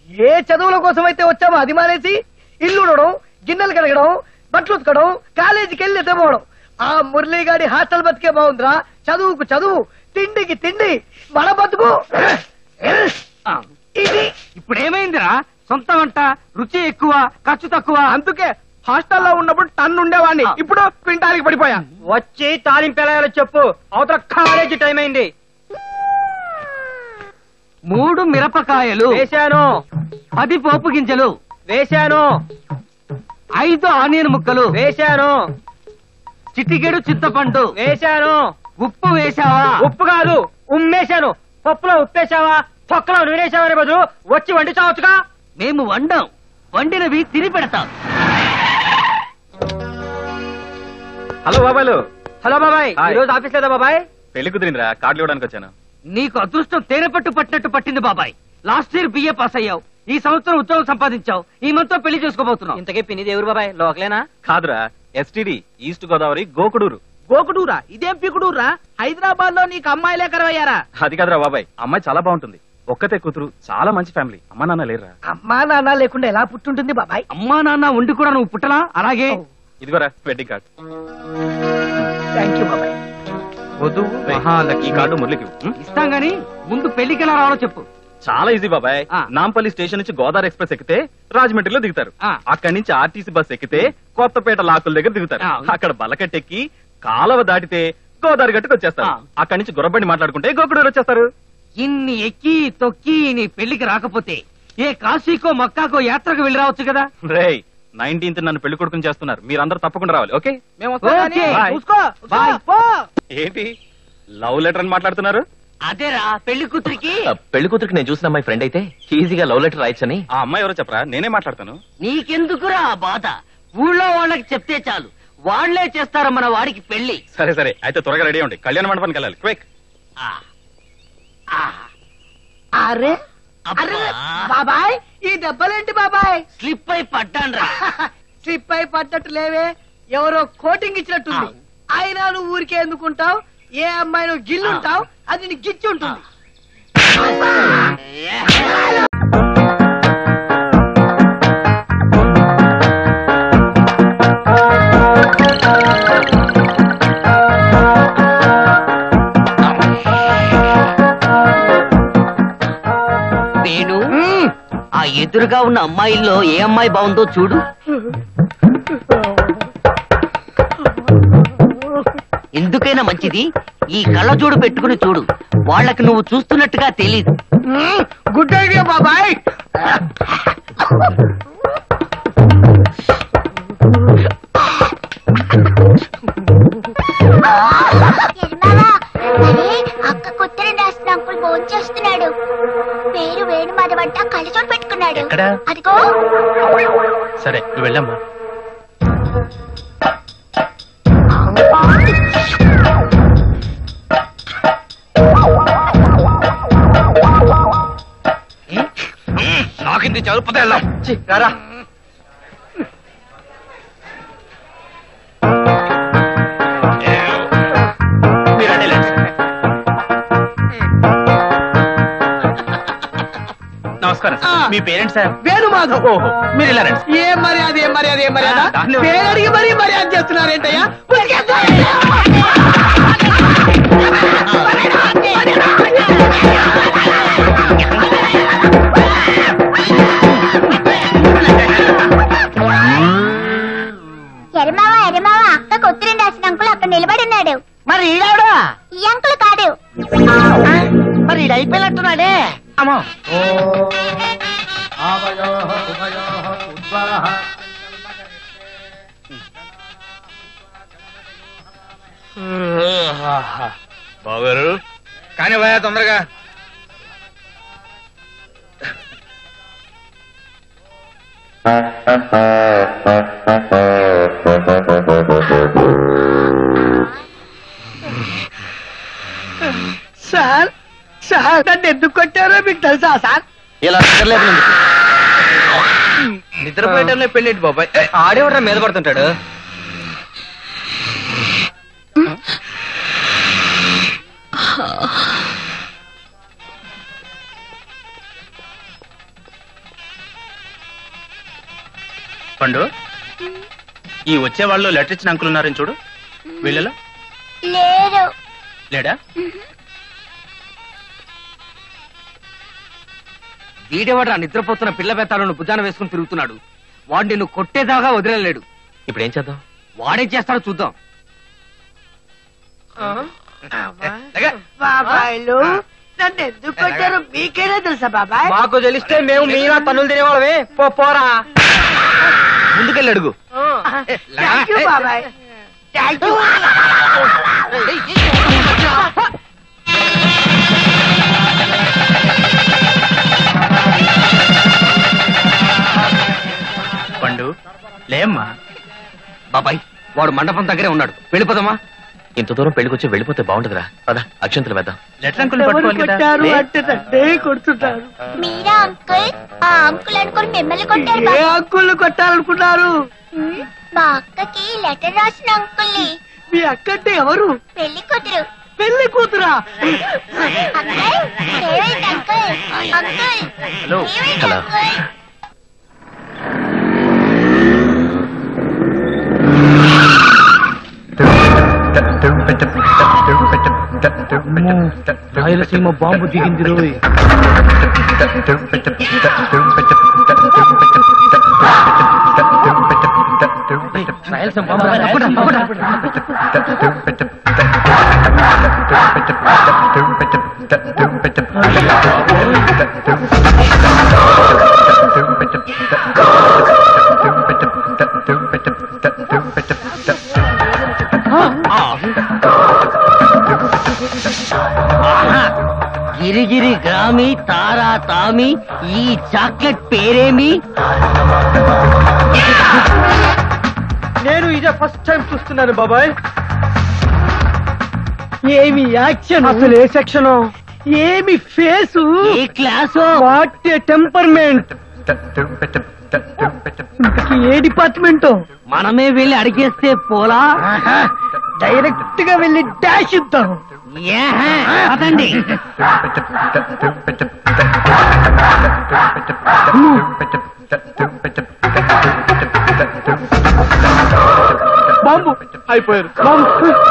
ఏ చదువుల కోసం అయితే వచ్చామో అది మానేసి ఇల్లు ఉడడం గిన్నెలు కడగడం బట్టలు ఉతకడం కాలేజీకి వెళ్ళి నిద్రపోవడం ఆ మురళీగాడి హాస్టల్ బతికే బాగుందిరా చదువుకు చదువు తిండికి తిండి మన బతుకు ఇది ఇప్పుడు ఏమైందిరా సొంత వంట రుచి ఎక్కువ ఖర్చు తక్కువ అందుకే హాస్టల్లో ఉన్నప్పుడు టన్ను ఉండేవాడిని ఇప్పుడు క్వింటాల్కి పడిపోయా వచ్చి తాలింపు ఎలా చెప్పు అవతల కాలేజీ టైం అయింది మూడు మిరపకాయలు వేశాను పది పోపు గింజలు వేశాను ఐదు ఆనియన్ ముక్కలు వేశాను చిటికెడు చింతపండు వేశాను ఉప్పు వేశావా ఉప్పు కాదు ఉమ్మేశాను పప్పులో ఉప్పేశావా తొక్కలో నూనెసావని బదులు వచ్చి వండి చావచ్చుగా మేము వండం వండినవి తిని పెడతాం హలో బాబాయ్లు హలో బాబాయ్ హాయ్. ఈ రోజు ఆఫీస్ లేదా బాబాయ్ పెళ్లి కుదిరిందిరా కార్డులు ఇవ్వడానికి వచ్చాను నీకు అదృష్టం తేనె పట్టు పట్టినట్టు పట్టింది బాబాయ్ లాస్ట్ ఇయర్ బిఏ పాస్ అయ్యావు ఈ సంవత్సరం ఉద్యోగం సంపాదించావు ఈ మంత్ పెళ్లి చేసుకోబోతున్నావు ఇంతకే పిన్ని దేవురు బాబాయ్ లోకలేనా కాదురా ఎస్టిడి ఈస్ట్ గోదావరి గోకుడూరు గోకుడూరా ఇదేం పికుడూరా హైదరాబాద్ లో నీకు అమ్మాయిలే కరవయ్యారా అది కాదురా బాబాయ్ అమ్మాయి చాలా బాగుంటుంది ఒక్కతే కూతురు చాలా మంచి ఫ్యామిలీ అమ్మా నాన్న లేరురా అమ్మా నాన్న లేకుండా ఎలా పుట్టుంటుంది బాబాయ్ అమ్మా నాన్న ఉండి కూడా నువ్వు పుట్టలా అలాగే ఇదిగోరా వెడ్డింగ్ కార్డ్ థ్యాంక్ యూ బాబాయ్ వధువు ఈ కార్డు మురళికి ఇవ్వు, ఉం? ఇస్తాం గాని ముందు పెళ్లికి ఎలా రావాలో చెప్పు చాలా ఈజీ బాబాయ్ ఆ. నాంపల్లి స్టేషన్ నుంచి గోదావరి ఎక్స్ప్రెస్ ఎక్కితే రాజమండ్రిలో దిగుతారు ఆ. అక్కడి నుంచి ఆర్టీసీ బస్ ఎక్కితే కొత్తపేట లాకుల దగ్గర దిగుతారు ఆ. అక్కడ బలకట్టెక్కి కాలవ దాటితే గోదావరి గట్టుకు వచ్చేస్తారు ఆ. అక్కడి నుంచి గుర్రబండి మాట్లాడుకుంటే గోకుడూరు వచ్చేస్తారు ఇన్ని ఎక్కి తొక్కి నీ పెళ్లికి రాకపోతే ఏ కాశీకో మక్కాకో యాత్రకు వెళ్ళి రావచ్చు కదా రేయ్ నైన్టీన్త్ నన్ను పెళ్లి కొడుకుని చేస్తున్నారు మీరందరూ తప్పకుండా రావాలి ఓకే మేము ఓకే. Bye. చూసుకో Bye. పో ఏంటి లవ్ లెటర్ అని మాట్లాడుతున్నారు అదేరా పెళ్లి కూతురికి ఆ, పెళ్లి కూతురికి నేను చూసిన అమ్మాయి ఫ్రెండ్ అయితే ఈజీగా లవ్ లెటర్ రాయొచ్చని ఆ అమ్మాయి ఎవరో చెప్పరా నేనే మాట్లాడతాను నీకెందుకురా ఆ బాధ ఊళ్ళో వాళ్ళకి చెప్తే చాలు వాళ్లే చేస్తారు మన వాడికి పెళ్లి సరే సరే అయితే త్వరగా రెడీ అవ్వండి కళ్యాణ మండపానికి వెళ్ళాలి క్విక్ ఆ. ఆ. అరే అబ్బా. అరే బాబాయ్ ఈ దెబ్బలేంటి బాబాయ్ స్లిప్ అయి పడ్డాన్రా స్లిప్ అయి పడ్డట్టు లేవే ఎవరో కోటింగ్ ఇచ్చినట్టుంది అయినా నువ్వు ఊరికే ఎందుకుంటావు ఏ అమ్మాయి నువ్వు గిల్లుంటావు అది నీకు గిచ్చి ఉంటుంది నేను ఆ ఎదురుగా ఉన్న అమ్మాయిల్లో ఏ అమ్మాయి బాగుందో చూడు ఎందుకైనా మంచిది ఈ కళ్ళజోడు పెట్టుకుని చూడు వాళ్ళకి నువ్వు చూస్తున్నట్టుగా తెలీదు గుడ్ ఐడియా బాబాయ్ ఎరిమావా, అరే, అక్క కొత్తని రాసిన అంకుల్ ఫోన్ చేస్తున్నాడు పేరు వేణు మాధవంట కళ్ళజోడు పెట్టుకున్నాడు ఎక్కడ? అదిగో సరే నువ్వు వెళ్ళమ్మా నాకింది చదువుపోతే వెళ్దాం రారా మీరండి లేండి. నమస్కారం సార్. మీ పేరెంట్స్ సార్ వేణు మాధవ్ ఓహో మీరు ఇలా రండి ఏ మర్యాద ఏ మర్యాద ఏ మర్యాద ఆ, దాన్ని- పేరడిగి మరీ మర్యాద చేస్తున్నారేంటయ్యా ఎరమావా ఎరమావా అక్క కొత్తని రాసిన అంకుల్ అక్కడ నిలబడి ఉన్నాడు మరి ఈడాడా ఈ అంకుల్ కాదు మరి ఈడు అయిపోయినట్టున్నాడే అమ్మా బాగారు కానీ భయ తొందరగా సార్ సార్ నన్ను ఎందుకు కొట్టారో మీకు తెలుసా సార్ ఇలా నిద్రలేదు నిద్రపోయేటంలో పెళ్ళేంటి బాబాయ్ ఆడేవడ్రా మీద పడుతుంటాడు పండు ఈ వచ్చే వాళ్ళు లెటర్ ఇచ్చిన అంకుల్ ఉన్నారని చూడు వీళ్ళలో లేరు లేడా వీడేవాడు నిద్రపోతున్న పిల్ల బెత్తాలను భుజాన వేసుకుని తిరుగుతున్నాడు వాడిని నువ్వు కొట్టేదాకా వదిలేలేడు ఇప్పుడు ఏం చేద్దాం వాడేం చేస్తాడో చూద్దాం లగ. బాబాయ్లు నన్ను ఎందుకు కొట్టారు మీకేనే తెలుసా బాబాయ్ మాకు తెలిస్తే మేము మీలా పనులు తినేవాళ్ళమే పో పోరా ముందుకెళ్ళి అడుగు థ్యాంక్ యూ బాబాయ్ థ్యాంక్ యూ పండు లేమ్మా బాబాయ్ వాడు మండపం దగ్గరే ఉన్నాడు వెళ్ళిపోదామా ఇంత దూరం పెళ్లికొచ్చి వెళ్ళిపోతే బాగుంటదిరా పద అక్షంతలు వేద్దాం లెటర్ అంకుల్ ఎవరు పట్టుకోవాలి కదా కొట్టారు లే. అంటే నన్నే కొడుతుంటారు మీరా అంకుల్ ఆ అంకుల్ అనుకుని మిమ్మల్ని కొట్టారు ఏ బాబు. అంకుల్ కొట్టాలనుకున్నారు ఉమ్, మా అక్కకి లెటర్ రాసిన అంకుల్ని మీ అక్కంటే ఎవరు పెళ్లి కూతురు పెళ్లి కూతురా అంకుల్ ఏమైంది అంకుల్ అంకుల్ హలో. ఏమైంది హలో. అంకుల్ రాయలసీమ బాంబు దిగింది రోయ్ రాయలసీమ బాంబు గిరిగిరి గ్రామి తారా తామి ఈ చాక్లెట్ పేరేమి నేను ఇదే ఫస్ట్ టైం చూస్తున్నాను బాబాయ్ ఏమి యాక్షన్ అసలు ఏ సెక్షన్ ఏమి ఫేసు ఏ క్లాసు వాట్ టెంపర్మెంట్ ఏ డిపార్ట్మెంట్ మనమే వెళ్ళి అడిగేస్తే పోలా డైరెక్ట్ గా వెళ్ళి డాష్ ఇద్దాం ఏహే, పదండి బాంబు అయిపోయారు బాంబు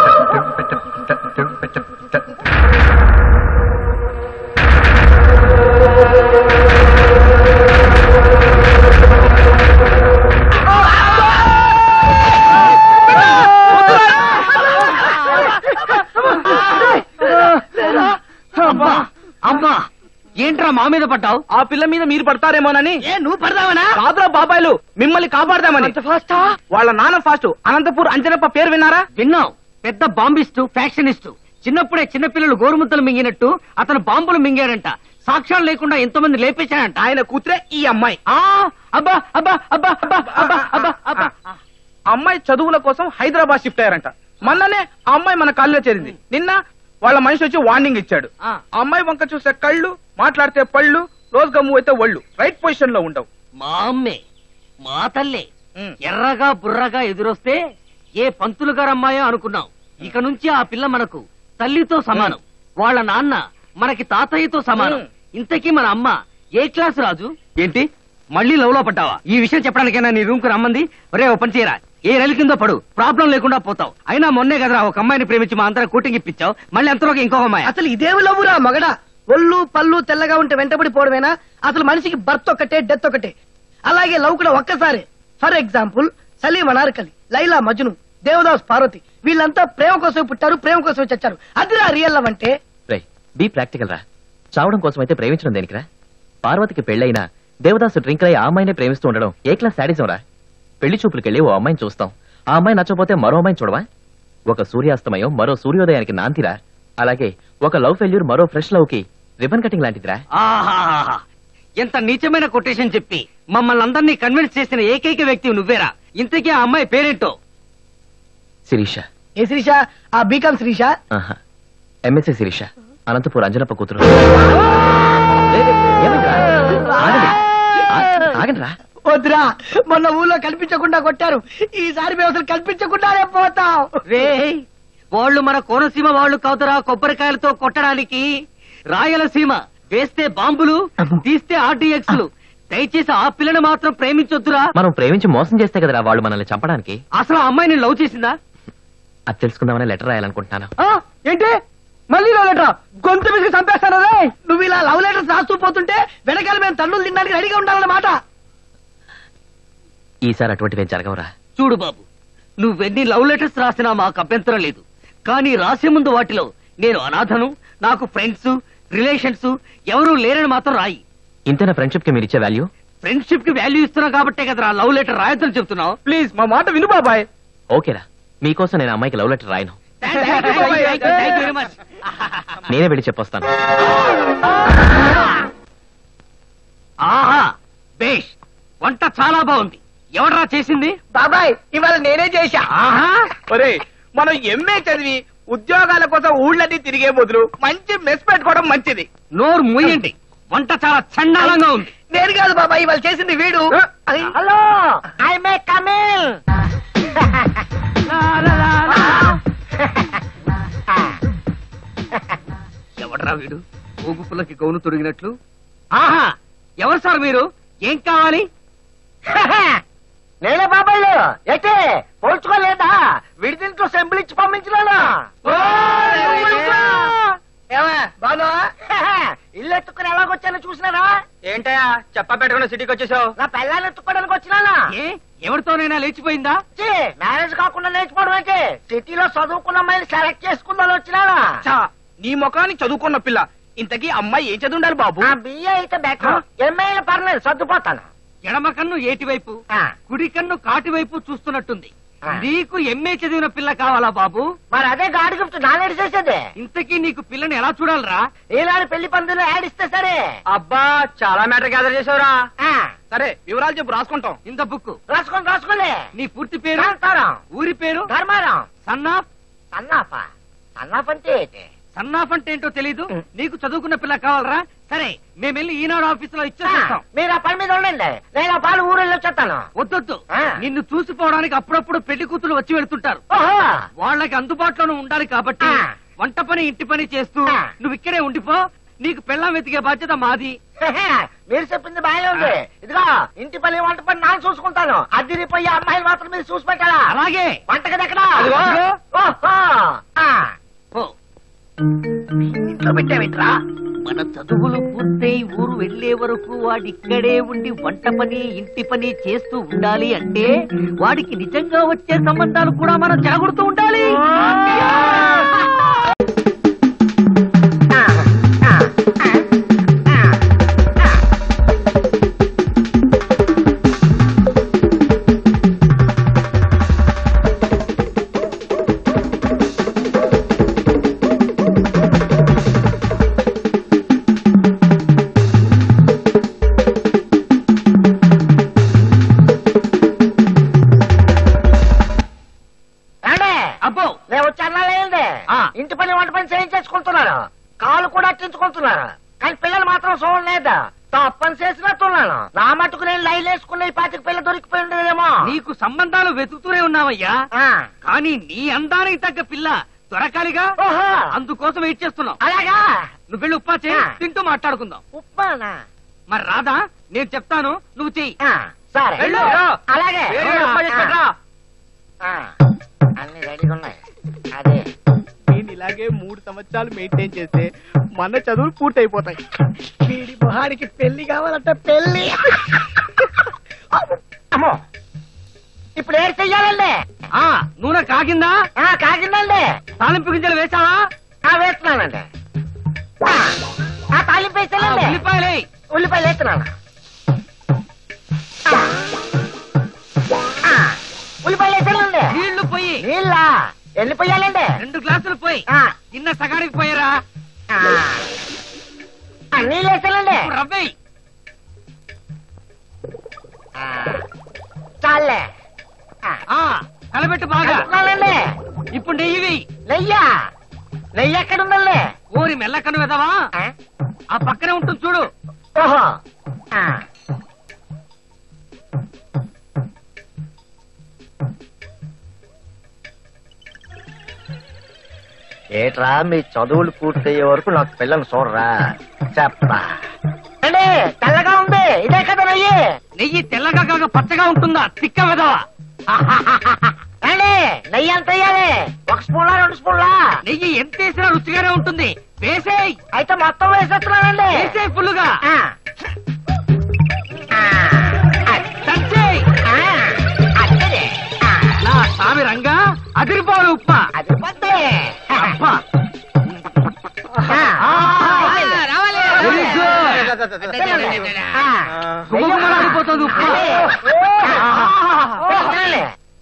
అబ్బా అబ్బా ఏంట్రా మా మీద పడ్డావు ఆ పిల్ల మీద మీరు పడతారేమోనని ఏ నువ్వు పడదావనా కాదురా బాబాయ్లు మిమ్మల్ని కాపాడదామని అంత ఫాస్టా వాళ్ళ నాన్న ఫాస్ట్ అనంతపూర్ అంజనప్ప పేరు విన్నారా విన్నావు పెద్ద బాంబిస్టు ఫ్యాక్షనిస్టు చిన్నప్పుడే చిన్నపిల్లలు గోరుముద్దలు మింగినట్టు అతను బాంబులు మింగాడంట సాక్ష్యాలు లేకుండా ఎంతమంది లేపేశాడంట ఆయన కూతురే ఈ అమ్మాయి ఆ అబ్బా అబ్బా అబ్బా అబ్బా అబ్బా అబ్బా అబ్బా అమ్మాయి చదువుల కోసం హైదరాబాద్ షిఫ్ట్ అయ్యారంట మొన్ననే ఆ అమ్మాయి మన కాల్లో చేరింది నిన్న వాళ్ళ మనిషి వచ్చి వార్నింగ్ ఇచ్చాడు ఆ. ఆ అమ్మాయి వంక చూసే కళ్ళు మాట్లాడితే పళ్ళు రోజు గమ్ము అయితే ఒళ్ళు రైట్ పొజిషన్ లో ఉండవు మా అమ్మే మా తల్లే ఉమ్. ఎర్రగా బుర్రగా ఎదురొస్తే ఏ పంతులు గారమ్మాయో అనుకున్నాం ఇక నుంచి ఆ పిల్ల మనకు తల్లితో సమానం వాళ్ళ నాన్న మనకి తాతయ్యతో సమానం ఉమ్. ఇంతకీ మన అమ్మ ఏ క్లాస్ రాజు ఏంటి మళ్ళీ లవ్ లో పడ్డావా ఈ విషయం చెప్పడానికైనా నీ రూమ్ కు రమ్మంది ఒరే ఓ పని చేయరా ఏ రైలు కిందో పడు ప్రాబ్లం లేకుండా పోతావు అయినా మొన్నే కదరా ఒక అమ్మాయిని ప్రేమించి మా అందరం కూటింగ్ ఇప్పించావు మళ్ళీ అంతలోకి ఇంకొక అమ్మాయి అసలు ఇదేమి లవ్వురా మగడా ఒళ్ళు పళ్ళు తెల్లగా ఉంటే వెంటబడి పోవడమేనా అసలు మనిషికి బర్త్ ఒకటే డెత్ ఒకటే అలాగే లవ్ కూడా ఒక్కసారి ఫర్ ఎగ్జాంపుల్ సలీం అనార్కలి లైలా మజ్ను దేవదాస్ పార్వతి వీళ్ళంతా ప్రేమ కోసం పుట్టారు ప్రేమ కోసం చచ్చారు అదిరా రియల్ లవ్ అంటే రే బీ ప్రాక్టికల్ రా చావడం కోసం అయితే ప్రేమించడం దేనికిరా పార్వతికి పెళ్ళైనా దేవదాసు డ్రింక్ అయి ఆ అమ్మాయినే ప్రేమిస్తూ ఉండడం ఏ క్లాస్ శాడిజం రా పెళ్లి చూపులకెళ్ళి ఓ అమ్మాయిని చూస్తాం ఆ అమ్మాయి నచ్చపోతే మరో అమ్మాయిని చూడవా ఒక సూర్యాస్తమయం మరో సూర్యోదయానికి నాంతిరా అలాగే ఒక లవ్ ఫెయిల్యూర్ మరో ఫ్రెష్ లవ్ కి రిబన్ కటింగ్ లాంటిదిరా ఆహాహాహా. ఎంత నీచమైన కొటేషన్ చెప్పి మమ్మల్ని అందరినీ కన్విన్స్ చేసిన ఏకైక వ్యక్తి నువ్వేరా ఇంతకీ ఆ అమ్మాయి పేరేంటో శిరీష ఏ శ్రీష ఆ బీకాం శ్రీష ఆహా ఎంఎస్ఏ శిరీష అనంతపూర్ అంజనప్ప కూతురు ఏ, ఏ, ఏమైందిరా? ఆగండి. ఆ- ఆగండిరా వద్దురా మొన్న ఊళ్ళో కనిపించకుండా కొట్టారు ఈసారి మేము అసలు కనిపించకుండానే పోతాం రే వాళ్ళు మన కోనసీమ వాళ్ళు కాదురా కొబ్బరికాయలతో కొట్టడానికి రాయలసీమ వేస్తే బాంబులు తీస్తే ఆర్టీఎక్స్లు దయచేసి ఆ పిల్లని మాత్రం ప్రేమించొద్దురా మనం ప్రేమించి మోసం చేస్తే కదరా వాళ్ళు మనల్ని చంపడానికి అసలు ఆ అమ్మాయి నేను లవ్ చేసిందా అది తెలుసుకుందామని లెటర్ రాయాలనుకుంటున్నాను ఆ, ఏంటి మళ్ళీ లవ్ లెటర్ గొంతు మీద చంపేస్తాను రే నువ్వు ఇలా లవ్ లెటర్స్ రాస్తూ పోతుంటే వెనకాల మేము తన్నులు తినడానికి రెడీగా ఉండాలన్నమాట ఈసారి అటువంటివి జరగవురా చూడు బాబు నువ్వెన్ని లవ్ లెటర్స్ రాసినా మాకు అభ్యంతరం లేదు కానీ రాసే ముందు వాటిలో నేను అనాథను నాకు ఫ్రెండ్స్ రిలేషన్స్ ఎవరూ లేరని మాత్రం రాయి ఇంతేనా ఫ్రెండ్షిప్ కి మీరు ఇచ్చే వాల్యూ ఫ్రెండ్షిప్ కి వాల్యూ ఇస్తున్నావు కాబట్టే కదరా లవ్ లెటర్ రాయొద్దని చెప్తున్నావు ప్లీజ్ మా మాట విను బాబాయ్ ఓకేరా మీకోసం నేను అమ్మాయికి లవ్ లెటర్ రాయను Thank you, thank you, thank you very much. నేనే వెళ్ళి చెప్పొస్తాను ఆహా బేష్ వంట చాలా బాగుంది ఎవడరా చేసింది బాబాయ్ ఇవాళ నేనే చేశా ఆహా ఒరే మనం ఎంఏ చదివి ఉద్యోగాల కోసం ఊళ్ళని తిరిగే బదులు మంచి మెస్ పెట్టుకోవడం మంచిది నోరు మూయండి వంట చాలా చండాలంగా ఉంది నేను కాదు బాబాయ్ ఇవాళ చేసింది వీడు హలో ఐ మే కమిల్ ఎవడరా వీడు ఊగుపులకి గౌను తొడిగినట్లు ఆహా ఎవరు సార్ మీరు ఏం కావాలి నేనే బాబాయ్లు ఎటే పోల్చుకోలేదా విడిదింట్లో సెంబులిచ్చి పంపించినాను ఏమా బాగున్నావా ఇల్లు ఎత్తుకుని ఎలాగొచ్చానో చూసినారా ఏంటయా చెప్ప పెట్టుకున్న సిటీకి వచ్చేసావు నా పిల్లల్ని ఎత్తుకోవడానికి వచ్చినానా ఏ ఎవరితోనైనా లేచిపోయిందా ఛీ, మ్యారేజ్ కాకుండా లేచిపోవడం అయితే సిటీలో చదువుకున్న అమ్మాయిని సెలెక్ట్ చేసుకుందాని వచ్చినానా చా నీ ముఖాన్ని చదువుకున్న పిల్ల ఇంతకీ అమ్మాయి ఏం చదువుండాలి బాబు ఆ బిఏ అయితే బెటర్ ఎంఏ పర్లేదు సర్దుపోతాను ఎడమ కన్ను ఏటి వైపు ఆ, కుడి కన్ను కాటి వైపు చూస్తున్నట్టుంది ఆ. నీకు ఎంఏ చదివిన పిల్ల కావాలా బాబు మరి అదే గాడి గిఫ్ట్ నానేడు చేసేది ఇంతకీ నీకు పిల్లని ఎలా చూడాలరా ఈనాడు పెళ్లి పందిలో యాడ్ ఇస్తే సరే అబ్బా చాలా మ్యాటర్ గ్యాదర్ చేసావురా ఆ, సరే వివరాలు చెప్పు రాసుకుంటాం ఇంత బుక్ రాసుకోండి రాసుకోండి నీ పూర్తి పేరు కాంతారం ఊరి పేరు ధర్మారం సన్నాఫ్ సన్నాప సన్నాఫ్ అంటే ఏంటి? సన్నాఫ్ అంటే ఏంటో తెలీదు నీకు చదువుకున్న పిల్ల కావాలరా సరే మేము వెళ్ళి ఈనాడు ఆఫీస్ లో ఆ, ఇచ్చేస్తాం మీరు ఆ పని మీద ఉండండి నేను ఆ పాలు ఊరు వెళ్ళి వచ్చేస్తాను వద్దొద్దు ఆ. నిన్ను చూసిపోవడానికి అప్పుడప్పుడు పెళ్లి కూతురు వచ్చి వెళ్తుంటారు ఓహో వాళ్ళకి అందుబాటులోనే ఉండాలి కాబట్టి ఆ. వంట పని ఇంటి పని చేస్తూ ఆ. నువ్వు ఇక్కడే ఉండిపో నీకు పెళ్ళం వెతికే బాధ్యత మాది హెహె, మీరు చెప్పింది బాగానే ఉంది ఇదిగో ఇంటి పని వంట పని నాన్న చూసుకుంటాను అదిరిపోయి అమ్మాయిలు మాత్రం మీరు చూసి పెట్టాలా అలాగే వంటగది ఎక్కడ అదిగో. ఓహో ఆ, పో. ఇంట్లో పెట్టావిట్రా మన చదువులు పూర్తయి ఊరు వెళ్లే వరకు వాడిక్కడే ఉండి వంట పని ఇంటి పని చేస్తూ ఉండాలి అంటే వాడికి నిజంగా వచ్చే సంబంధాలు కూడా మనం చెడగొడుతూ ఉండాలి రండి అబ్బో నేను వచ్చి అన్నాలేండి ఆ. ఇంటి పని వంట పని చేయించేసుకుంటున్నాను కాలు కూడా అట్టించుకుంటున్నాను కానీ పిల్లలు మాత్రం చూడలేదు తప్పని చేసినట్టున్నాను నా మటుకు నేను లైన్ వేసుకున్న ఈ పాతిక పిల్ల దొరికిపోయి ఉండేదేమో నీకు సంబంధాలు వెతుకుతూనే ఉన్నావయ్యా ఆ. కానీ నీ అందానికి తగ్గ పిల్ల దొరకాలిగా ఓహో అందుకోసం వెయిట్ చేస్తున్నావు అలాగా నువ్వు వెళ్ళి ఉప్పా చేయి ఆ. తింటూ మాట్లాడుకుందాం ఉప్పానా మరి రాదా నేను చెప్తాను నువ్వు చెయ్యి ఆ, సరే వెళ్ళు. అలాగే వేరే ఉప్మా చేసి పెట్టరా. ఆ, అన్ని రెడీగా ఉన్నాయి అదే నేను ఇలాగే మూడు సంవత్సరాలు మెయింటైన్ చేస్తే మన చదువులు పూర్తయిపోతాయి వీడి మొహానికి పెళ్లి కావాలంటే పెళ్లి అమ్మో ఇప్పుడు ఏం చెయ్యాలండి ఆ నూనె కాగిందా ఆ, కాకిందండి తాలింపు గింజలు వేసావా ఆ, వేస్తున్నానండి ఆ, ఆ తాలింపు ఆ, వేసానండి ఉల్లిపాయలే ఉల్లిపాయలు వేస్తున్నాను ఆ. ఆ, ఉల్లిపాయలు వేసానండి నీళ్లు పోయి నీళ్ళ ఎన్ని పోయాలండి రెండు గ్లాసులు పోయి ఆ, గిన్నె సగానికి పోయారా ఆ. ఆ, నీళ్ళు వేసానండి ఇప్పుడు రవ్వేయ్ ఆ, చాలే ఆ, ఆ కలబెట్టు బాగా కలుపుతున్నానండి ఇప్పుడు నెయ్యి వెయ్యి నెయ్యా నెయ్యి ఎక్కడ ఉందండి ఓరి మెల్లకను వెదవా ఆ? ఆ పక్కనే ఉంటుంది చూడు ఓహో ఆ. ఏట్రా మీ చదువులు పూర్తయ్యే వరకు నాకు పిల్లలు చూడరా చెప్పా అండి తెల్లగా ఉంది ఇదే కదా నెయ్యి నెయ్యి తెల్లగా కాక పచ్చగా ఉంటుందా తిక్క విధవా రండి నెయ్యి ఎంత వేయాలి ఒక స్పూన్లా రెండు స్పూన్లా నెయ్యి ఎంత వేసినా రుచిగానే ఉంటుంది వేసేయ్ అయితే మొత్తం వేసేస్తున్నానండి వేసేయ్ ఫుల్లుగా ఆ. ఆ. దంచేయ్. ఆ. అట్టనే. ఆ. నా స్వామి రంగా అదిరిపోరు ఉప్మా అది పోతే. అబ్బా ఆ. వెరీ గుడ్ ఆ. గుమగుమలాడిపోతుంది ఉప్మా ఆ. తినాలి.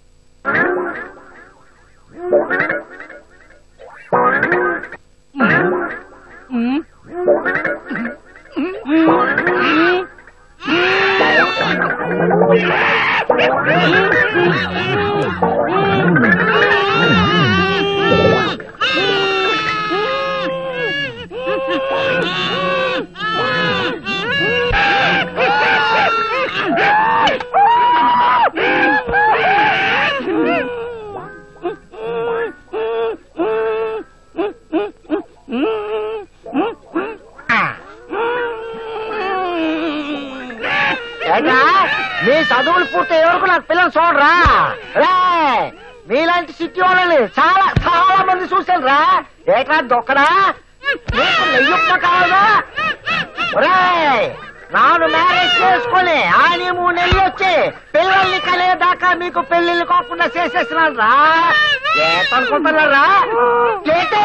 ఏంటా మీ చదువులు పూర్తయ్యే వరకు నాకు పిల్లలు చూడరా రే మీలాంటి సిటీ వాళ్ళని చాలా చాలా మంది చూశాను రా ఏట్రా దొక్కడా నీకు నెయ్యుప్ప కావాలా ఒరేయ్ నాను మ్యారేజ్ చేసుకొని ఆని మూడు నెలలు వచ్చి పిల్లల్ని కలిగేదాకా మీకు పెళ్లిళ్ళు కాకుండా చేసేస్తున్నాను రా ఏటనుకుంటున్నారా ఏంటి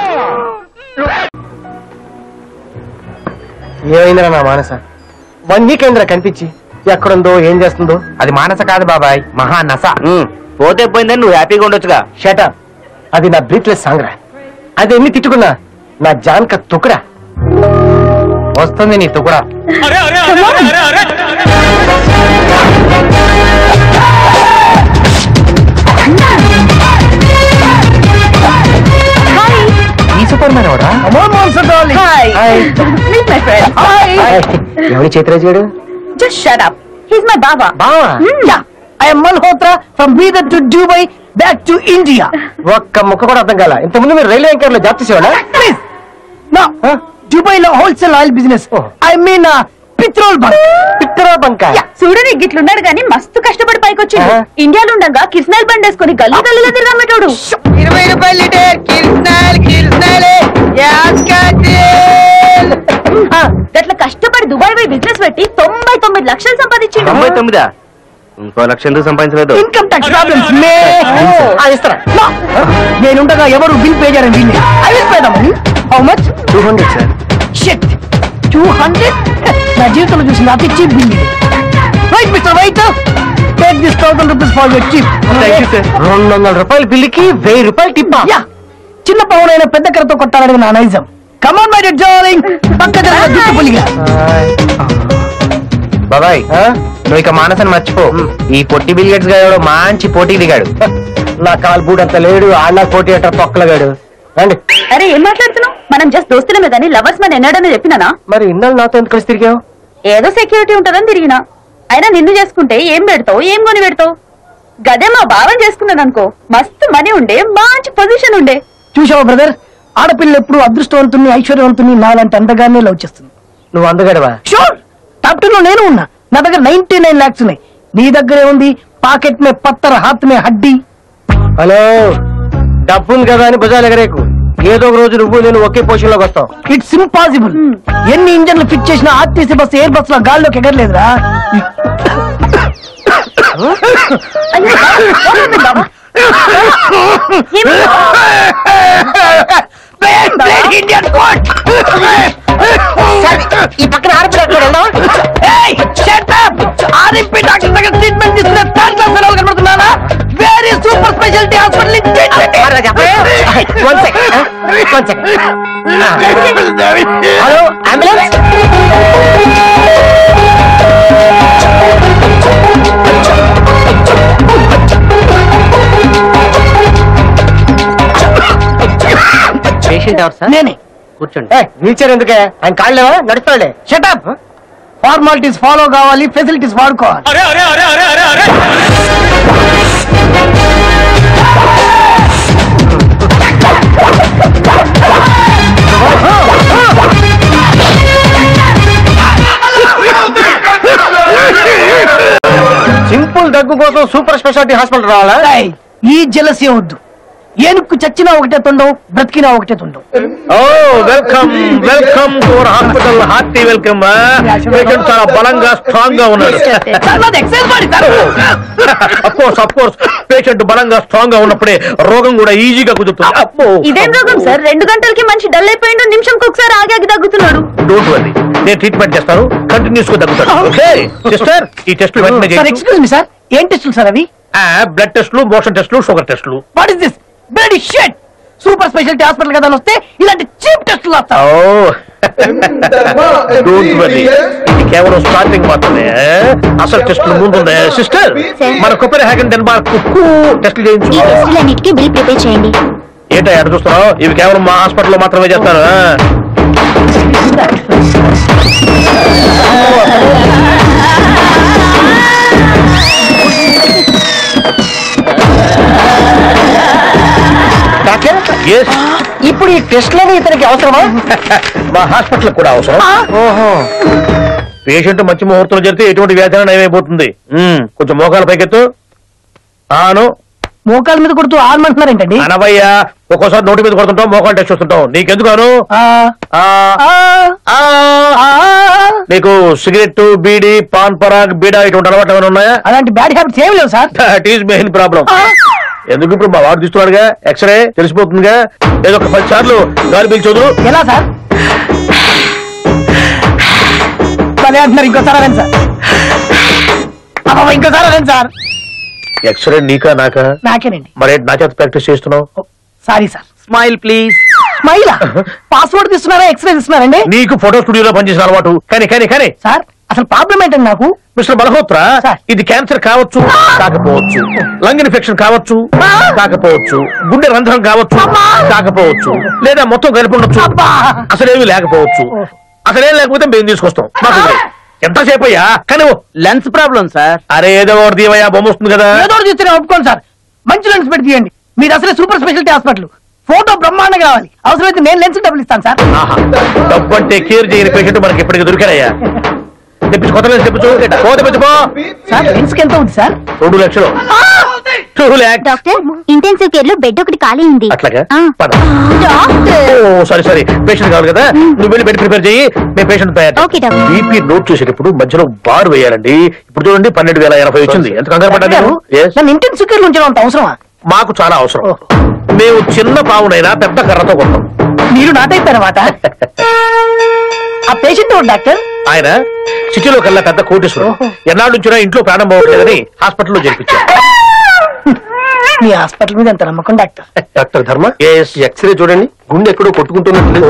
ఏమైందిరా నా మానస వన్ వీక్ అయిందిరా కనిపించి ఎక్కడుందో ఏం చేస్తుందో అది మానస కాదు బాబాయ్ మహా నస పోతే పోయిందని నువ్వు హ్యాపీగా ఉండొచ్చుగా షట అది నా బ్రీత్లెస్ సాంగ్ రా అది ఎన్ని తిట్టుకున్నా నా జాన్క తుకుడా వస్తుంది నీ తుకుడా ఈ సూపర్ మ్యాన్ ఎవరా Meet my friend. ఎవరి చేతిరాజు గారు Just shut up. He's my baba. బావా I'm Malhotra from Bidar to Dubai back to India ఒక్క ముక్క కూడా అర్థం కాల ఇంత ముందు మీరు రైల్వే యాంకర్ లో జాబ్ చేసేవాడా ప్లీజ్ నో దుబాయ్ లో wholesale oil business I mean petrol bunk petrol bunk చూడు నీకు ఇట్లున్నాడు గాని మస్తు కష్టపడి పైకొచ్చిండు ఆ. ఇండియాలో ఉండగా కిస్నాయిల్ బండి వేసుకుని గల్లీ గల్లీలో తిరగమెటోడు ఇరవై రూపాయలు లీటర్ కిర్సనాల్ కిర్సనాల్ గట్ల కష్టపడి దుబాయ్ పోయి బిజినెస్ పెట్టి తొంభై తొమ్మిది లక్షలు సంపాదించిండు తొంభై తొమ్మిదా ఇంకో లక్ష ఎందుకు సంపాదించలేదు ఇన్కమ్ ట్యాక్స్ ప్రాబ్లమ్స్ మే ఇస్తారా నేనుండగా ఎవరు బిల్ పే చేయడం వీళ్ళు I will pay the money how much two hundred sir shit two hundred నా జీవితంలో చూసిన అతి చీప్ బిల్ ఇది right mister right take this thousand rupees for your cheap Thank you, sir. రెండు వందల రూపాయల బిల్లుకి వెయ్యి రూపాయలు టిప్ యా చిన్న పవనైన పెద్ద కరతో కొట్టాలని నా నైజం కమాన్ మై డార్లింగ్ పక్క జరగ జుట్టు పులిగా బాబాయ్ నువ్వు ఇక మానసని మర్చిపో ఈ పొట్టి బిలిగేట్స్ గారు మంచి పోటీకి దిగాడు నా కాలు బూడంత లేడు ఆళ్ళ పోటీ అట్ట తొక్కలగాడు రండి అరే ఏం మాట్లాడుతున్నావు మనం జస్ట్ దోస్తులమే గానీ లవర్స్ మన ఎన్నాడని చెప్పినానా మరి ఇన్నాళ్ళు నాతో ఎందుకు కలిసి తిరిగావు ఏదో సెక్యూరిటీ ఉంటదని తిరిగినా అయినా నిన్ను చేసుకుంటే ఏం పెడతావు ఏం కొని పెడతావు గదే మా బావని చేసుకున్నాను అనుకో మస్తు మనీ ఉండే మంచి పొజిషన్ ఉండే చూసావా బ్రదర్ ఆడపిల్ల ఎప్పుడు అదృష్టవంతుని ఐశ్వర్యవంతుని నాలాంటి అందగానే లవ్ చేస్తుంది నువ్వు అందగడవా షూర్ టాప్ టెన్ లో నేను ఉన్నా నా దగ్గర నైన్టీ నైన్ లాక్స్ ఉన్నాయి నీ దగ్గరే ఉంది పాకెట్ మే పత్తర హాత్ మే హడ్డీ హలో డబ్బుంది కదా అని భుజాలు ఎగరేకు ఏదో ఒక రోజు నువ్వు నేను ఒకే పొజిషన్ లోకి వస్తావు ఇట్స్ ఇంపాసిబుల్ ఎన్ని ఇంజన్లు ఫిట్ చేసిన ఆర్టీసీ బస్ ఎయిర్ బస్ లో గాల్లోకి ఎగరలేదురా అయ్యో, what happened, బావ? ఇండియన్ కోట్ ఈ పక్కన ఆర్పి డాక్టర్ ఆర్పి డాక్టర్ దగ్గర ట్రీట్మెంట్ తీసుకునే థర్డ్ క్లాస్ సెలవులు కనబడుతున్నానా very super speciality hospital hello ambulance patient ఎవరు సార్ నేనే కూర్చోండి వీల్ చైర్ ఎందుకే ఆయన కాళ్ళేవా నడుస్తాడే షటప్ ఫార్మాలిటీస్ ఫాలో కావాలి ఫెసిలిటీస్ వాడుకోవాలి వర్గం కోసం సూపర్ స్పెషాలిటీ హాస్పిటల్ రావాలా ఏయ్, ఈ జలసి వద్దు ఏనుక్కు చచ్చినా ఒకటే తుండం బ్రతికినా ఒకటే తుండం ఓ welcome welcome to our hospital hearty welcome patient చాలా బలంగా స్ట్రాంగ్ గా ఉన్నాడు సార్, నాది exercise body sir of course of course patient బలంగా స్ట్రాంగ్ గా ఉన్నప్పుడే రోగం కూడా ఈజీగా కుదురుతుంది అప్పో ఇదేం రోగం సార్ రెండు గంటలకి మనిషి డల్ అయిపోయిండు నిమిషంకి ఒకసారి ఆగి ఆగి తగ్గుతున్నాడు డోంట్ వరీ నేను ట్రీట్మెంట్ చేస్తాను కంటిన్యూస్ గా తగ్గుతాడు ఓకే సిస్టర్ ఈ టెస్ట్లు వెంటనే సార్ చేయండి ఎక్స్క్యూజ్ మీ సార్ ఏం టెస్టులు సార్ అవి బ్లడ్ టెస్ట్లు మోషన్ టెస్ట్లు షుగర్ టెస్ట్లు what is this blood shed super speciality hospital కదా అని వస్తే ఇలాంటి చీప్ టెస్టులు వస్తాయి ఓ డోంట్ వరీ ఇది కేవలం స్టార్టింగ్ మాత్రమే అసలు టెస్ట్లు ముందుంది సిస్టర్ మన కొబ్బరి హ్యాగన్ డెన్మార్క్ టెస్ట్లు ఈ చేయించు టెస్టులన్నిటికీ బిల్ ప్రిపేర్ చేయండి ఏంటో ఎక్కడ చూస్తున్నావు ఇవి కేవలం మా హాస్పిటల్లో మాత్రమే చేస్తారు ఆ? డాక్టర్ Yes, ఇప్పుడు ఈ టెస్ట్లని ఇతనికి అవసరమా మా హాస్పిటల్ కూడా అవసరం ఓహో పేషెంట్ మంచి ముహూర్తంలో జరిగితే ఎటువంటి వ్యాధి నయమైపోతుంది ఉమ్, కొంచెం మోకాల పైకెత్తు ఆను మోకాల మీద కొడుతూ ఆడమంటున్నారు ఏంటండి అనవయ్యా ఒక్కోసారి నోటి మీద కొడుతుంటాం మోకాలు టెస్ట్ చూస్తుంటాం నీకెందుకు అను ఆ, ఆ, ఆ, ఆ. ఆ. నీకు సిగరెట్ బీడి పాన్ పరాగ్ బీడా ఇటువంటి అలవాట్లు ఏమైనా ఉన్నాయా అలాంటి బ్యాడ్ హ్యాబిట్స్ ఏమి లేవు sir that is main problem ఎందుకు ఇప్పుడు మా వాడు తీస్తున్నాడుగా ఎక్స్రే తెలిసిపోతుందిగా ఏదో ఒక పది సార్లు గాలి పీల్చోదు ఎలా సార్ భలే అంటున్నారు ఇంకోసారి అదండి సార్ అబ్బా ఇంకోసారి అదండి సార్ ఎక్స్రే నీకా నాకా నాకేనండి మరే నా చేత ప్రాక్టీస్ చేస్తున్నావు సారీ సార్ స్మైల్ ప్లీజ్ స్మైలా పాస్వర్డ్ తీస్తున్నారా ఎక్స్రే తీస్తున్నారండి నీకు ఫోటో స్టూడియోలో పనిచేసిన అలవాటు కానీ కానీ కానీ సార్ అసలు ప్రాబ్లం ఏంటండి నాకు మిస్టర్ మల్హోత్రా సార్. ఇది క్యాన్సర్ కావచ్చు కాకపోవచ్చు లంగ్ ఇన్ఫెక్షన్ కావచ్చు కాకపోవచ్చు గుండె రంధ్రం కావచ్చు కాకపోవచ్చు లేదా మొత్తం కలిపి ఉండొచ్చు అబ్బా. అసలేమీ లేకపోవచ్చు అసలేం లేకపోతే మేము తీసుకొస్తాం మాకు వదిలేయ్. ఎంతసేపు అయ్యా కానీ ఓ, లెన్స్ ప్రాబ్లం సార్ అరే ఏదో ఒకటి దీవయ్యా బొమ్మ వస్తుంది కదా ఏదో ఒకటి చూస్తే ఒప్పుకోండి సార్ మంచి లెన్స్ పెట్టి తీయండి మీరు అసలే సూపర్ స్పెషాలిటీ హాస్పిటల్ ఫోటో బ్రహ్మాండంగా కావాలి అవసరమైతే నేను లెన్స్ డబ్బులు ఇస్తాను సార్ ఆహా. డబ్బు అంటే కేర్ చేయని పేషెంట్ మనకి ఇప్పటికి దొరికారయ్యా తెప్పించు కొత్త లెన్స్ తెప్పించు పో తెప్పించుకో సార్ లెన్స్ కి ఎంత ఉంది సార్ రెండు లక్షలు two lakhs doctor intensive care లో బెడ్ ఒకటి ఖాళీ ఉంది అట్లాగా ఆ. పద డాక్టర్ ఓ సారీ సారీ పేషెంట్ కావాలి కదా నువ్వు వెళ్ళి బెడ్ ప్రిపేర్ చేయి మేము పేషెంట్ తయారు ఓకే, డాక్టర్. బీపీ నోట్ చేసేటప్పుడు మధ్యలో బార్ వేయాలండి ఇప్పుడు చూడండి పన్నెండు వేల ఎనభై వచ్చింది ఎంత కంగారు పడ్డా నేను? Yes. నన్ను ఇంటెన్సివ్ కేర్ ఉంచడం అంత అవసరమా మాకు చాలా అవసరం మేము చిన్న పావునైనా పెద్ద కర్రతో కొట్టాం మీరు నాటైపోయారన్నమాట ఆ పేషెంట్ ఎవరు డాక్టర్ ఆయన సిటీలో కల్లా పెద్ద కోటేశ్వరం ఎన్నాళ్ళ నుంచినా ఇంట్లో ప్రాణం పోవట్లేదని హాస్పిటల్లో చేర్పించారు మీ హాస్పిటల్ మీద ఎంత నమ్మకం doctor doctor Dharma yes x ray చూడండి గుండె ఎక్కడో కొట్టుకుంటున్నట్టు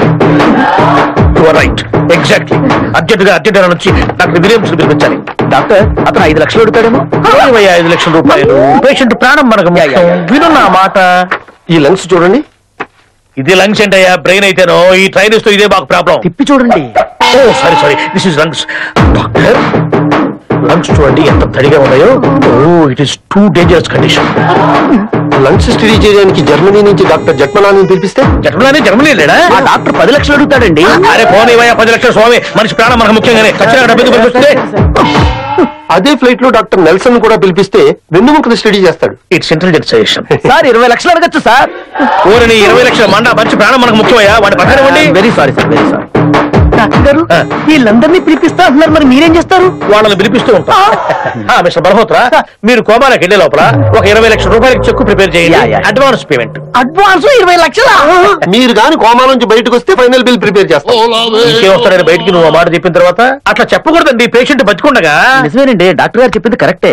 రైట్ ఎగ్జాక్ట్లీ అర్జెంట్ గా అర్జెంట్ గా నుంచి నాకు విలియమ్స్ పిలిపించాలి డాక్టర్ అతను ఐదు లక్షలు అడుగుతాడేమో ఇరవై ఐదు లక్షల రూపాయలు పేషెంట్ ప్రాణం మనకు ముఖ్యం. విను నా మాట ఈ లెన్స్ చూడండి ఇది లంగ్స్ ఏంటయ్యా బ్రెయిన్ అయితేనో ఈ ట్రైన్ ఇస్తూ ఇదే మాకు ప్రాబ్లం తిప్పి చూడండి ఓ sorry sorry this is lungs doctor lungs చూడండి ఎంత తడిగా ఉన్నాయో oh it is too dangerous condition lungs study చేయడానికి జర్మనీ నుంచి డాక్టర్ జట్మలాని పిలిపిస్తే జర్మనీ జర్మనీ లేడా ఆ డాక్టర్ పది లక్షలు అడుగుతాడండి అరే ఫోన్ ఇవ్వయా పది లక్షల స్వామి మనిషి ప్రాణం మనకు ముఖ్యంగానే ఖచ్చితంగా డబ్బు పంపిస్తుంది అదే ఫ్లైట్ లో డాక్టర్ నెల్సన్ కూడా పిలిపిస్తే వెన్నుముకను స్టడీ చేస్తాడు ఇట్స్ ఇంటెలిజెంట్ సజెషన్ సార్ ఇరవై లక్షలు అడగచ్చు సార్ ఊరిని ఇరవై లక్షల మండ మంచి ప్రాణం మనకు ముఖ్యమయ్యా వాడి పక్కన ఇవ్వండి very sorry sir very sorry doctor గారు ఆ. వీళ్ళందరినీ పిలిపిస్తా అంటున్నారు మరి మీరేం చేస్తారు వాళ్ళని పిలిపిస్తూ ఉంటాం ఆ, మిస్టర్ మల్హోత్రా మీరు కోమాలకు వెళ్ళే లోపల ఒక ఇరవై లక్షల రూపాయలకి చెక్ ప్రిపేర్ యా, చేయండి యా. అడ్వాన్స్ పేమెంట్ అడ్వాన్స్ ఇరవై లక్షల మీరు గాని కోమా నుంచి బయటకు వస్తే ఫైనల్ బిల్ ప్రిపేర్ చేస్తాం ఇంకే వస్తారని బయటికి నువ్వు ఆ మాట చెప్పిన తర్వాత అట్లా చెప్పకూడదండి పేషెంట్ బతికుండగా నిజమేనండి డాక్టర్ గారు చెప్పింది కరెక్టే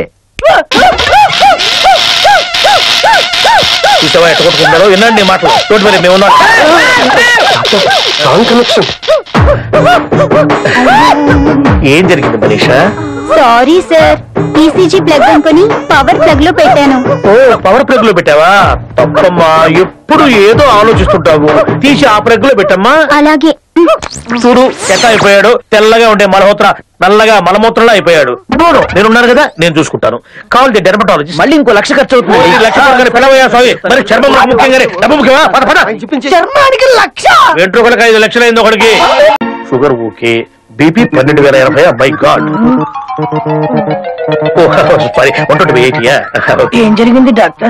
చూసావా ఎట్ట కొట్టుకుంటారో వినండి ఈ మాటలు చూడు మరి మేము ఉన్నాం రాంగ్ కనెక్షన్ ఏం జరిగింది Manisha sorry sir ECG plug అనుకుని పవర్ ప్లగ్ లో పెట్టాను ఓ పవర్ ప్లగ్ లో పెట్టావా తప్పమ్మా ఎప్పుడు ఏదో ఆలోచిస్తుంటావు తీసి ఆ ప్లగ్ లో పెట్టమ్మా అలాగే చూడు ఎట్ట అయిపోయాడు తెల్లగా ఉండే మలహోత్ర నల్లగా మలమూత్రంలో అయిపోయాడు నోను నేనున్నాను కదా నేను చూసుకుంటాను కావాలి డెర్మటాలజిస్ట్ మళ్ళీ ఇంకో లక్ష ఖర్చు ఓ, ఈ లక్ష పక్కన పిలవయ్యా స్వామి మరి చర్మం నాకు ముఖ్యంగానే డబ్బు ముఖ్యమా పద పద చర్మానికి లక్ష వెంట్రుకలకు ఐదు లక్షలైంది ఒకడికి షుగర్ ఓకే బీపీ పన్నెండు వేల ఎనభై my god sorry one twenty ఎయిటీయా ఏం జరిగింది doctor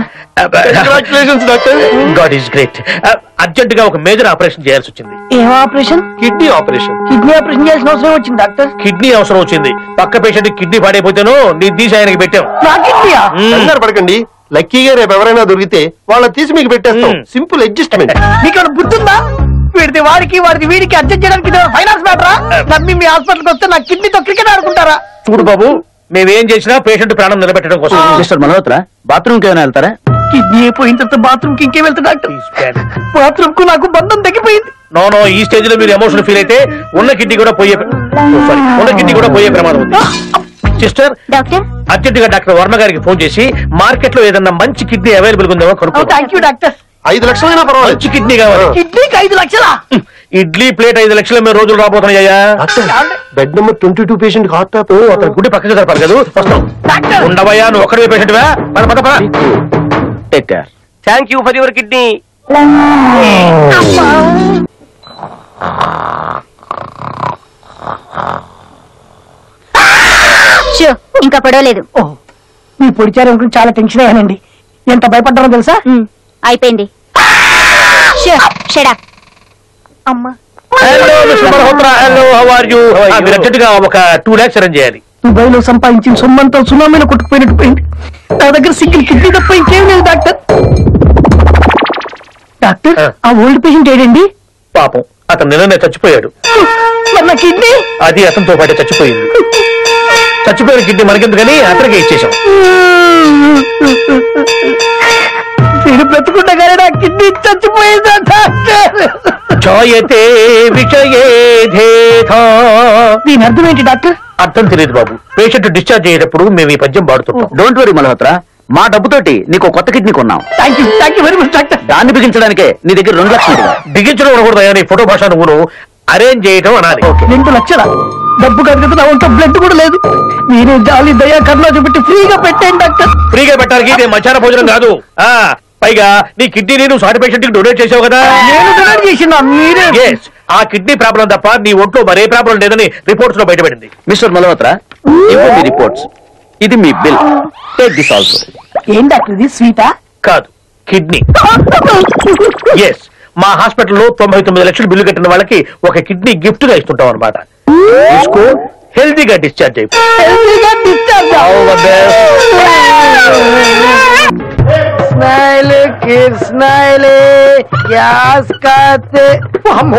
god is great urgent గా ఒక మేజర్ ఆపరేషన్ చేయాల్సి వచ్చింది ఏం operation kidney operation kidney operation చేయాల్సిన అవసరం వచ్చింది డాక్టర్ కిడ్నీ అవసరం వచ్చింది పక్క పేషెంట్ కిడ్నీ పాడైపోతేనో నీ తీసి ఆయనకి పెట్టాం నా కిడ్నీయా మ్మ్. పడకండి లక్కీగా రేపు ఎవరైనా దొరికితే వాళ్ళని తీసి మీకు పెట్టేస్తాం మ్మ్. సింపుల్ అడ్జస్ట్మెంట్ నీకు బుద్ధుందా వీడిది వాడికి వాడిది వీడికి అడ్జస్ట్ చేయడానికి ఇది ఫైనాన్స్ మ్యాటరా నమ్మి మీ హాస్పిటల్కి వస్తే నా కిడ్నీతో క్రికెట్ ఆడుకుంటారా చూడు బాబు మేమేం చేసినా పేషెంట్ ప్రాణం నిలబెట్టడం కోసం మిస్టర్ మల్హోత్రా బాత్రూమ్ కి ఏమైనా వెళ్తారా కిడ్నీ అయిపోయిన తర్వాత బాత్రూమ్ కి ఇంకే వెళ్తా డాక్టర్ బాత్రూమ్ కు నాకు బంధం తగ్గిపోయింది నో నో ఈ స్టేజ్ లో మీరు ఎమోషన్ ఫీల్ అయితే ఉన్న కిడ్నీ కూడా పోయే సారీ ఉన్న కిడ్నీ కూడా పోయే ప్రమాదం ఉంది సిస్టర్ డాక్టర్ అర్జెంట్ గా డాక్టర్ వర్మ గారికి ఫోన్ చేసి మార్కెట్ లో ఏదన్నా మంచి కిడ్నీ అవైలబుల్ ఉందేమో కనుక్కో థ్యాంక్ యూ డాక్టర్ ఐదు లక్షలైనా పర్వాలేదు మంచి కిడ్నీ కావాలి కిడ్నీకి ఐదు లక్షలా ఇడ్లీ ప్లేట్ ఐదు లక్షల మేము రోజులు రాబోతున్నాయ్యా bed number twenty two patient heart top అతని గుడి పక్కకి జరపాలి కదా వస్తాం డాక్టర్ ఉండవయ్యా నువ్వు ఒక్కడే పేషెంట్ వా పద పద పద take care thank you for your kidney shoe ఇంకా పడవలేదు ఓ, మీ పొడిచారు గురించి చాలా టెన్షన్ అయ్యానండి ఎంత భయపడ్డారో తెలుసా అయిపోయింది షూ షడప్ అమ్మా hello mister Malhotra hello how are you మీరు అర్జెంట్ గా ఒక టూ లాక్స్ అరేంజ్ చేయాలి దుబాయ్ లో సంపాదించిన సొమ్మంతా సునామీలో కొట్టుకుపోయినట్టు పోయింది నా దగ్గర సింగిల్ కిడ్నీ తప్ప ఇంకేం లేదు డాక్టర్ డాక్టర్ ఆ. ఆ ఓల్డ్ పేషెంట్ ఏడండి పాపం అతను నిన్ననే చచ్చిపోయాడు మరి నా కిడ్నీ అది అతనితో పాటే చచ్చిపోయింది చచ్చిపోయిన కిడ్నీ మనకెందుకని అతనికే ఇచ్చేసాం నేను బ్రతుకుండగానే నా కిడ్నీ చచ్చిపోయిందా డాక్టర్ ఛాయతే విషయేధేథా దీని అర్థం ఏంటి డాక్టర్ అర్థం తెలియదు బాబు పేషెంట్ డిశ్చార్జ్ అయ్యేటప్పుడు మేము ఈ పద్యం పాడుతుంటాం డోంట్ వరీ మల్హోత్రా మా డబ్బుతోటి నీకు కొత్త కిడ్నీ కొన్నాం thank you thank you very much doctor దాన్ని బిగించడానికే నీ దగ్గర రెండు లక్షలు ఇదిగో. బిగించడం అనకూడదు నీ ఫోటో భాష నువ్వు అరేంజ్ చేయటం అనాలి రెండు లక్షల డబ్బు కాదు కదా నా ఒంట్లో బ్లడ్ కూడా లేదు మీరే జాలి దయా కరుణ చూపెట్టి ఫ్రీగా పెట్టేయండి డాక్టర్ ఫ్రీగా పెట్టడానికి ఇది మధ్యాహ్న భోజనం కాదు ఆ పైగా నీ కిడ్నీ నువ్వు సాటి పేషెంట్ కి డొనేట్ చేసావు కదా నేను డొనేట్ చేసిన మీరే Yes, ఆ కిడ్నీ ప్రాబ్లం తప్ప నీ ఒంట్లో మరే ప్రాబ్లం లేదని రిపోర్ట్స్ లో బయటపడింది మిస్టర్ మల్హోత్రా ఇవ్వు మీ రిపోర్ట్స్ ఇది మీ బిల్ టేక్ దిస్ ఆల్సో ఏం డాక్టర్ ఇది స్వీటా కాదు కిడ్నీ ఎస్ మా హాస్పిటల్లో తొంభై తొమ్మిది లక్షలు బిల్లు కట్టిన వాళ్ళకి ఒక కిడ్నీ గిఫ్ట్ గా ఇస్తుంటాం అనమాట తీసుకో హెల్దీగా డిశ్చార్జ్ అయిపో హెల్తీగా discharge smile kid smile gas కాతే అమ్మో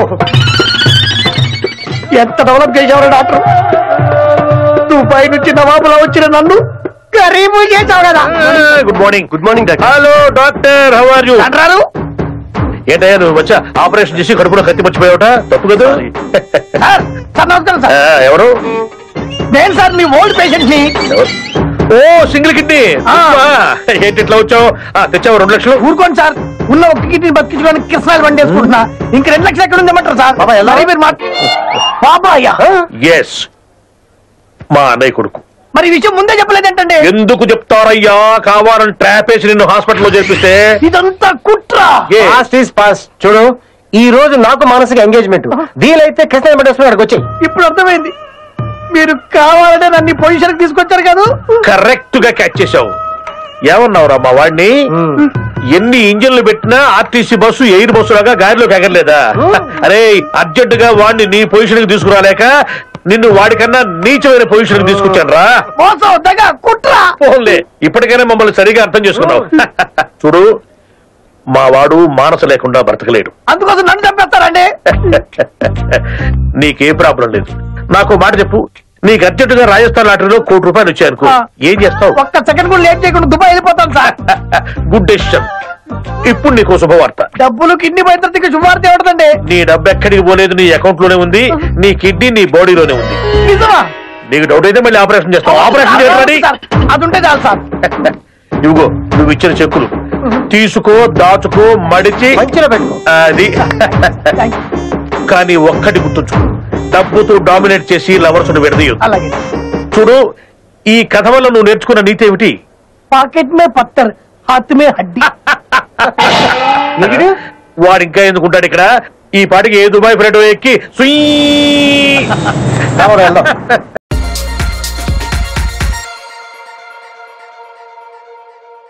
ఎంత డెవలప్ చేసావు డాక్టర్ దుబాయ్ నుంచి నవాబులో వచ్చిన నన్ను గరీబు చేసావు కదా good morning good morning doctor hello doctor how are you అంటారు ఏంటయ్యా నువ్వు వచ్చా ఆపరేషన్ చేసి కడుపులో కత్తి మర్చిపోయావట తప్పు కదా సార్ సార్ నమస్కారం ఆ, సార్ ఎవరు నేను సార్ మీ ఓల్డ్ పేషెంట్ ని ఎవరు? ఓ సింగిల్ కిడ్నీ ఆ. ఏంటి ఇట్లా వచ్చావు ఆ, తెచ్చావు రెండు లక్షలు ఊరుకోండి సార్ ఉన్న ఒక్క కిడ్నీ బతికించుకోవడానికి కృష్ణాలు బండి వేసుకుంటున్నా ఇంక రెండు లక్షలు ఎక్కడ ఉందమంటారు సార్ బాబాయ్, ఎలా? మరి మీరు మాట బాబాయ్యా ఎస్ మా అన్నయ్య కొడుకు మరి ఈ విషయం ముందే చెప్పలేదేంటంటే ఎందుకు చెప్తారయ్యా కావాలని ట్రాప్ వేసి నిన్ను హాస్పిటల్లో చేర్పిస్తే ఇదంతా కుట్ర ఏ? పాస్ట్ ఈస్ పాస్ట్ చూడు ఈ రోజు నాకు మానసిక ఎంగేజ్మెంట్ వీలైతే కృష్ణ మెడేశ్వరం అక్కడికి వచ్చాయి ఇప్పుడు అర్థమైంది మీరు కావాలంటే నన్ను పొజిషన్ తీసుకొచ్చారు కదా కరెక్ట్ గా క్యాచ్ చేసావు ఏమన్నావురా మా వాడిని ఎన్ని ఇంజన్లు పెట్టినా ఆర్టీసీ బస్సు ఎయిర్ బస్సు లాగా గాడిలోకి ఎగరలేదా అరే అర్జెంట్ గా వాడిని నీ పొజిషన్ కి తీసుకురాలేక నిన్ను వాడికన్నా నీచమైన పొజిషన్ కి తీసుకొచ్చాను రా మోసం దగ్గ కుట్ర పోన్లే ఇప్పటికైనా మమ్మల్ని సరిగా అర్థం చేసుకున్నావు చూడు మా వాడు మానస లేకుండా బ్రతకలేడు అందుకోసం నన్ను చంపేస్తారండి నీకే ప్రాబ్లం లేదు నాకు మాట చెప్పు నీకు అర్జెంటుగా రాజస్థాన్ లాటరీలో కోటి రూపాయలు వచ్చాయనుకో ఆ. ఏం చేస్తావు ఒక్క సెకండ్ కూడా లేట్ చేయకుండా దుబాయ్ వెళ్ళిపోతాను సార్ గుడ్ డెసిషన్ ఇప్పుడు నీకు శుభవార్త డబ్బులు కిడ్నీ పైతరికి శుభార్త ఏమిటండి నీ డబ్బు ఎక్కడికి పోలేదు నీ అకౌంట్ లోనే ఉంది నీ కిడ్నీ నీ బాడీలోనే ఉంది నిజమా నీకు డౌట్ అయితే మళ్ళీ ఆపరేషన్ చేస్తావు ఆపరేషన్ చేయడానికి సార్, అది ఉంటే చాలు సార్ ఇవిగో నువ్వు ఇచ్చిన చెక్కులు తీసుకో దాచుకో మడిచి మంచిలో పెట్టుకో అది థాంక్ యూ. కానీ ఒక్కటి గుర్తుంచుకో డబ్బుతో డామినేట్ చేసి లవర్స్ విడదీయొద్దు అలాగే చూడు ఈ కథ వల్ల నువ్వు నేర్చుకున్న నీతి ఏమిటి పాకెట్ మే పత్తర్ హాత్ మే హడ్డీ వాడు ఇంకా ఎందుకుంటాడు ఇక్కడ ఈ పాటికి ఏ దుబాయ్ ఫ్లైట్ ఎక్కి సుయ్ వెళ్దాం